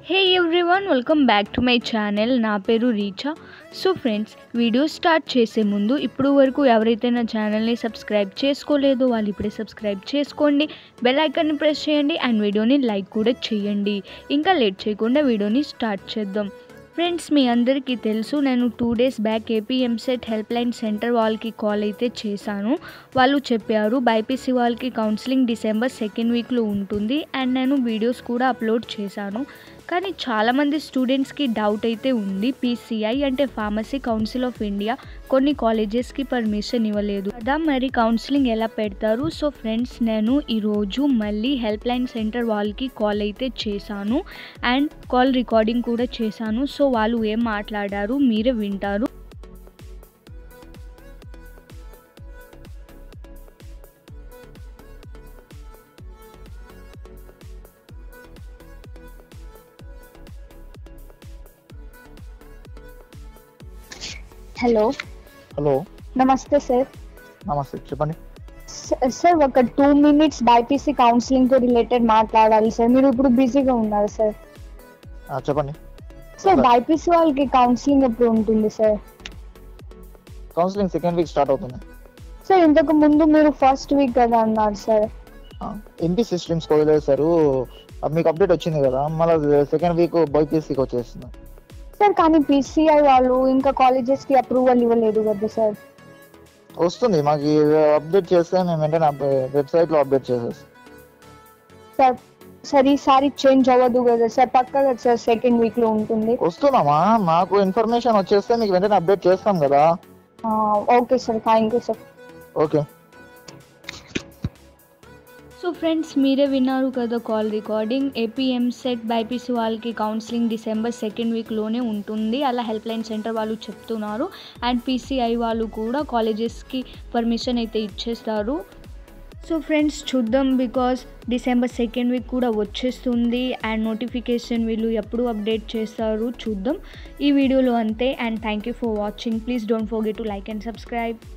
hey everyone welcome back to my channel నా పేరు Richa so friends video start చేసే ముందు ఇప్పుడు వరకు ఎవరైతే నా ఛానల్ని సబ్స్క్రైబ్ చేసుకోలేదో వాళ్ళు ఇప్పుడే సబ్స్క్రైబ్ చేసుకోండి బెల్ ఐకాన్ని ప్రెస్ చేయండి అండ్ వీడియోని లైక్ కూడా చేయండి ఇంకా లేట్ చేయకుండా వీడియోని స్టార్ట్ చేద్దాం ఫ్రెండ్స్ మీ అందరికీ తెలుసు నేను two days back AP EAMCET help line centre వాళ్ళకి కాల్ అయితే చేశాను వాళ్ళు చెప్పారు బైపీసీ వాళ్ళకి కౌన్సిలింగ్ డిసెంబర్ సెకండ్ వీక్లో ఉంటుంది అండ్ నేను వీడియోస్ కూడా అప్లోడ్ చేశాను కానీ చాలామంది స్టూడెంట్స్కి డౌట్ అయితే ఉంది పీసీఐ అంటే ఫార్మసీ కౌన్సిల్ ఆఫ్ ఇండియా కొన్ని కాలేజెస్కి పర్మిషన్ ఇవ్వలేదు కదా మరి కౌన్సిలింగ్ ఎలా పెడతారు సో ఫ్రెండ్స్ నేను ఈరోజు మళ్ళీ హెల్ప్ లైన్ సెంటర్ వాళ్ళకి కాల్ అయితే చేశాను అండ్ కాల్ రికార్డింగ్ కూడా చేశాను సో వాళ్ళు ఏం మాట్లాడారు మీరే వింటారు హలో హలో నమస్తే సార్ నమస్తే చెప్పండి స- సార్ ఒక టూ మినిట్స్ బైపీసీ కౌన్సిలింగ్ తో రిలేటెడ్ మాట్లాడాలి సార్ మీరు ఇప్పుడు బిజీగా ఉన్నారు సార్ ఆ, చెప్పండి సార్ బైపీసీ వాళ్ళకి కౌన్సిలింగ్ ఎప్పుడు ఉంటుంది sir counselling second week start అవుతుంది సార్ ఇంతకు ముందు మీరు ఫస్ట్ వీక్ కదా అన్నారు సార్ ఎంపీ సిస్టమ్స్ వదిలేశారు అప్పుడు మీకు అప్డేట్ వచ్చింది కదా మళ్ళీ సెకండ్ వీక్ బైపీసీకి వచ్చేస్తుంది సార్ కానీ పీసీఐ వాళ్ళు ఇంకా కాలేజెస్ కి అప్రూవల్ ఇవ్వలేదు కదా సార్ వస్తుంది మాకు అప్డేట్ చేస్తే మేము వెంటనే వెబ్సైట్ లో అప్డేట్ చేసేస్తాం సార్ సార్ ఈసారి చేంజ్ అవ్వదు కదా సార్ పక్కగా సార్ సెకండ్ వీక్ లో ఉంటుంది వస్తున్నామా మాకు ఇన్ఫర్మేషన్ వచ్చేస్తే మీకు వెంటనే అప్డేట్ చేస్తాం కదా okay sir thank you sir okay so friends మీరే విన్నారు కదా call recording AP EAMCET BiPC వాళ్ళకి కౌన్సిలింగ్ డిసెంబర్ సెకండ్ వీక్లోనే ఉంటుంది అలా హెల్ప్ లైన్ సెంటర్ వాళ్ళు చెప్తున్నారు అండ్ పీసీఐ వాళ్ళు కూడా కాలేజెస్కి పర్మిషన్ అయితే ఇచ్చేస్తారు సో ఫ్రెండ్స్ చూద్దాం బికాస్ డిసెంబర్ సెకండ్ వీక్ కూడా వచ్చేస్తుంది అండ్ నోటిఫికేషన్ వీళ్ళు ఎప్పుడు అప్డేట్ చేస్తారు చూద్దాం ఈ వీడియోలో అంతే and thank you for watching please don't forget to like and subscribe